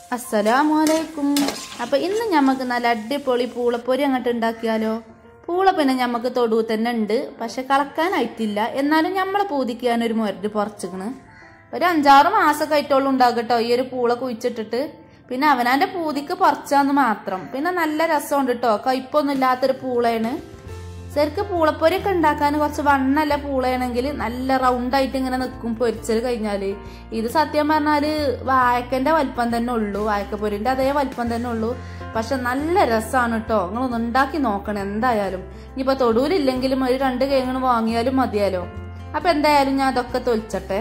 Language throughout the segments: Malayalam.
അസ്സലാമലൈക്കും അപ്പൊ ഇന്ന് ഞമ്മക്ക് നല്ല അടിപൊളി പൂളപ്പൊരി അങ്ങോട്ട് ഉണ്ടാക്കിയാലോ പൂള പിന്നെ ഞമ്മക്ക് തൊടുവ് തന്നെ ഉണ്ട് പക്ഷെ കളക്കാനായിട്ടില്ല എന്നാലും ഞമ്മളെ പൂതിക്കാൻ ഒരു മുരട് പറിച്ചിക്കണ് ഒരു അഞ്ചാറ് മാസമൊക്കെ ആയിട്ടുള്ളൂ ഉണ്ടാകട്ടോ ഈ ഒരു പൂള കുഴിച്ചിട്ടിട്ട് പിന്നെ അവനാന്റെ പൂതിക്ക് പറിച്ചാന്ന് മാത്രം പിന്നെ നല്ല രസമുണ്ട് കേട്ടോ കയ്പൊന്നും ഇല്ലാത്തൊരു പൂളയാണ് ശരിക്കും പൂളപ്പൊരിയൊക്കെ ഉണ്ടാക്കാൻ കുറച്ച് വണ്ണല്ല പൂളയാണെങ്കിൽ നല്ല റൗണ്ട് ആയിട്ട് ഇങ്ങനെ നിൽക്കും പൊരിച്ചത് കഴിഞ്ഞാല് ഇത് സത്യം പറഞ്ഞാല് വായക്കന്റെ വലിപ്പം തന്നെ ഉള്ളൂ വായക്കപ്പൊരിന്റെ അതേ വലിപ്പം തന്നെ ഉള്ളൂ പക്ഷെ നല്ല രസമാണ് കേട്ടോ നിങ്ങളൊന്ന് ഉണ്ടാക്കി നോക്കണം എന്തായാലും ഇനിയിപ്പോ തൊടൂലില്ലെങ്കിലും ഒരു രണ്ട് കേങ്ങണ് വാങ്ങിയാലും മതിയാലോ അപ്പൊ എന്തായാലും ഞാൻ അതൊക്കെ തൊലിച്ചട്ടെ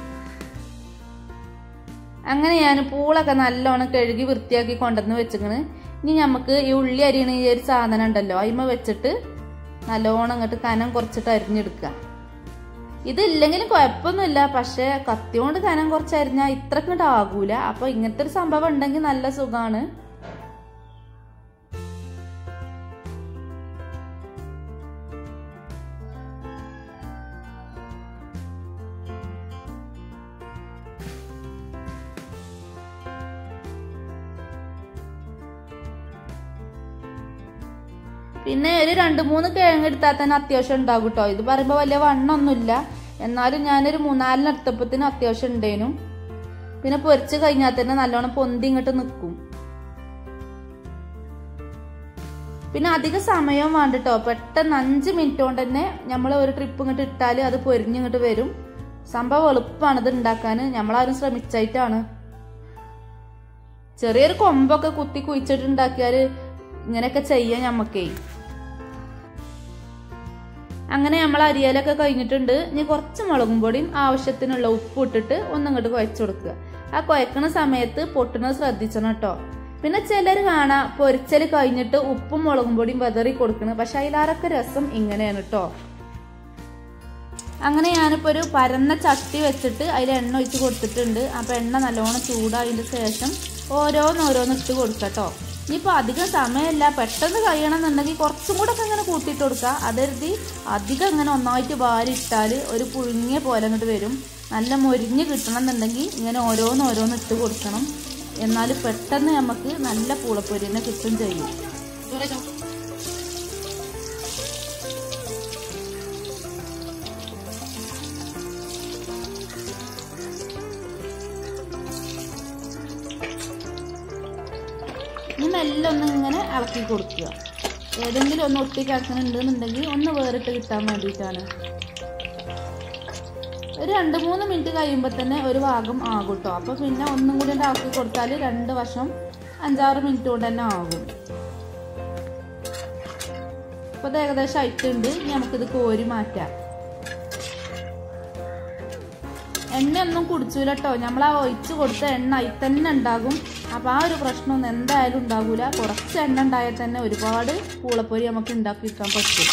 അങ്ങനെ ഞാൻ പൂളൊക്കെ നല്ലോണം കഴുകി വൃത്തിയാക്കി കൊണ്ടുവന്ന് വെച്ചിക്കണ് ഇനി നമുക്ക് ഈ ഉള്ളി അരിയണ ഈ ഒരു സാധനം ഉണ്ടല്ലോ അതിമ വെച്ചിട്ട് നല്ലോണം അങ്ങോട്ട് കനം കുറച്ചിട്ട് അരിഞ്ഞെടുക്കുക ഇതില്ലെങ്കിലും കുഴപ്പമൊന്നുമില്ല പക്ഷെ കത്തി കൊണ്ട് കനം കുറച്ച് അരിഞ്ഞാൽ ഇത്രക്കിട്ട് ആകൂല അപ്പൊ ഇങ്ങനത്തെ ഒരു സംഭവം ഉണ്ടെങ്കിൽ നല്ല സുഖമാണ് പിന്നെ ഒരു രണ്ട് മൂന്ന് കിഴങ്ങ് എടുത്താൽ തന്നെ അത്യാവശ്യം ഉണ്ടാകും കേട്ടോ ഇത് പറയുമ്പോൾ വലിയ വണ്ണൊന്നുമില്ല എന്നാലും ഞാനൊരു മൂന്നാലിന് എടുത്തപ്പത്തിന് അത്യാവശ്യം ഉണ്ടേനും പിന്നെ പൊരിച്ച് കഴിഞ്ഞാൽ തന്നെ നല്ലോണം പൊന്തി ഇങ്ങോട്ട് നിൽക്കും പിന്നെ അധിക സമയം വേണ്ട കേട്ടോ പെട്ടെന്ന് അഞ്ച് മിനിറ്റ് കൊണ്ട് തന്നെ നമ്മൾ ഒരു ട്രിപ്പ് ഇങ്ങോട്ട് ഇട്ടാൽ അത് പൊരിഞ്ഞിങ്ങോട്ട് വരും സംഭവം എളുപ്പമാണ് ഇത് ഉണ്ടാക്കാൻ നമ്മളാരും ശ്രമിച്ചായിട്ടാണ് ചെറിയൊരു കൊമ്പൊക്കെ കുത്തി കുഴിച്ചിട്ടുണ്ടാക്കിയാല് ഇങ്ങനെയൊക്കെ ചെയ്യാം ഞമ്മക്കേ അങ്ങനെ നമ്മൾ അരിയലൊക്കെ കഴിഞ്ഞിട്ടുണ്ട് ഇനി കുറച്ച് മുളകും പൊടിയും ആവശ്യത്തിനുള്ള ഉപ്പ് ഇട്ടിട്ട് ഒന്നിങ്ങോട്ട് കുഴച്ചു കൊടുക്കുക ആ കുഴക്കണ സമയത്ത് പൊട്ടുന്നത് ശ്രദ്ധിച്ചണം കേട്ടോ പിന്നെ ചിലർ കാണാ പൊരിച്ചല് കഴിഞ്ഞിട്ട് ഉപ്പും മുളകും പൊടിയും വെതറി കൊടുക്കണം പക്ഷെ അതിലാരൊക്കെ രസം ഇങ്ങനെയാണ് കേട്ടോ അങ്ങനെ ഞാനിപ്പോൾ ഒരു പരന്ന ചട്ടി വെച്ചിട്ട് അതിൽ എണ്ണ ഒഴിച്ച് കൊടുത്തിട്ടുണ്ട് അപ്പോൾ എണ്ണ നല്ലോണം ചൂടായതിൻ്റെ ശേഷം ഓരോന്നോരോന്ന് ഇട്ട് കൊടുക്കട്ടോ ഇനിയിപ്പോൾ അധികം സമയമില്ല പെട്ടെന്ന് കഴിയണമെന്നുണ്ടെങ്കിൽ കുറച്ചും കൂടെ ഒക്കെ ഇങ്ങനെ കൂട്ടിയിട്ട് കൊടുക്കുക അതെഴുതി അധികം ഇങ്ങനെ ഒന്നായിട്ട് വാരിട്ടാൽ ഒരു പുഴുങ്ങിയ പോലെ അങ്ങോട്ട് വരും നല്ല മൊരിഞ്ഞ് കിട്ടണം എന്നുണ്ടെങ്കിൽ ഇങ്ങനെ ഓരോന്ന് ഓരോന്ന് ഇട്ട് കൊടുക്കണം എന്നാൽ പെട്ടെന്ന് നമുക്ക് നല്ല പൂളപ്പൊരിനെ കിട്ടും ചെയ്യും ഇനി മെല്ലെ ഒന്ന് ഇങ്ങനെ ഇളക്കി കൊടുക്കുക ഏതെങ്കിലും ഒന്ന് ഒട്ടി കിടക്കുന്നുണ്ടെന്നുണ്ടെങ്കിൽ ഒന്ന് വേറിട്ട് കിട്ടാൻ വേണ്ടിയിട്ടാണ് ഒരു രണ്ട് മൂന്ന് മിനിറ്റ് കഴിയുമ്പോൾ തന്നെ ഒരു ഭാഗം ആകും കേട്ടോ അപ്പോൾ പിന്നെ ഒന്നും കൂടി ഇളക്കി കൊടുത്താൽ രണ്ട് വശം അഞ്ചാറ് മിനിറ്റ് കൊണ്ട് തന്നെ ആകും അപ്പോൾ ഇത് ഏകദേശം ആയിട്ടുണ്ട് ഇനി നമുക്കിത് കോരി മാറ്റാം എണ്ണയൊന്നും കുടിച്ചൂല കേട്ടോ നമ്മൾ ആ ഒഴിച്ച് കൊടുത്ത എണ്ണ അതിൽ തന്നെ ഉണ്ടാകും അപ്പോൾ ആ ഒരു പ്രശ്നമൊന്നും എന്തായാലും ഉണ്ടാകൂല കുറച്ച് എണ്ണ ഉണ്ടായാൽ തന്നെ ഒരുപാട് പൂളപ്പൊരി നമുക്ക് ഉണ്ടാക്കിയെടുക്കാൻ പറ്റും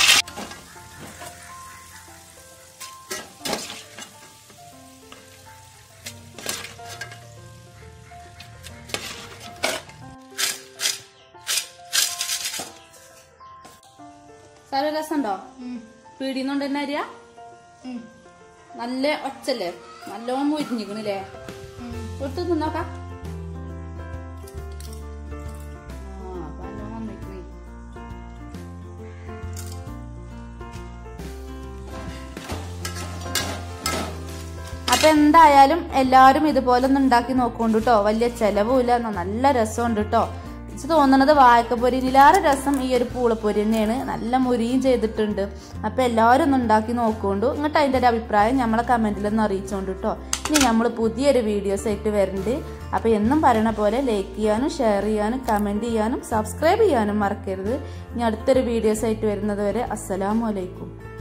സാറ് രസമുണ്ടോ പീടിന്നുണ്ട് തന്നെ അരിയ നല്ല ഒച്ചല്ലേ നല്ലോണം മുരിഞ്ഞിക്കണില്ലേ തൊട്ട് നിന്നോക്കാം ആ, അപ്പൊ നല്ലോണം വന്നിക്കണേ. അപ്പൊ എന്തായാലും എല്ലാവരും ഇതുപോലെ ഒന്ന് ഉണ്ടാക്കി നോക്കുന്നുണ്ട് കേട്ടോ വലിയ ചെലവുമില്ല എന്നാ നല്ല രസമുണ്ട് കേട്ടോ എനിക്ക് തോന്നണത് വാഴക്കപ്പൊരിയിലാറ് രസം ഈ ഒരു പൂളപ്പൊരി തന്നെയാണ് നല്ല മുരിയും ചെയ്തിട്ടുണ്ട് അപ്പൊ എല്ലാവരും ഒന്ന് ഉണ്ടാക്കി നോക്കുകൊണ്ടു എന്നിട്ട് അതിൻ്റെ ഒരു അഭിപ്രായം നമ്മളെ കമൻറ്റിലൊന്ന് അറിയിച്ചോണ്ട് കേട്ടോ ഇനി നമ്മൾ പുതിയൊരു വീഡിയോസ് ആയിട്ട് വരുന്നുണ്ട് അപ്പൊ എന്നും പറയണ പോലെ ലൈക്ക് ചെയ്യാനും ഷെയർ ചെയ്യാനും കമൻറ്റ് ചെയ്യാനും സബ്സ്ക്രൈബ് ചെയ്യാനും മറക്കരുത് ഇനി അടുത്തൊരു വീഡിയോസ് ആയിട്ട് വരുന്നത് വരെ അസ്സലാമലൈക്കും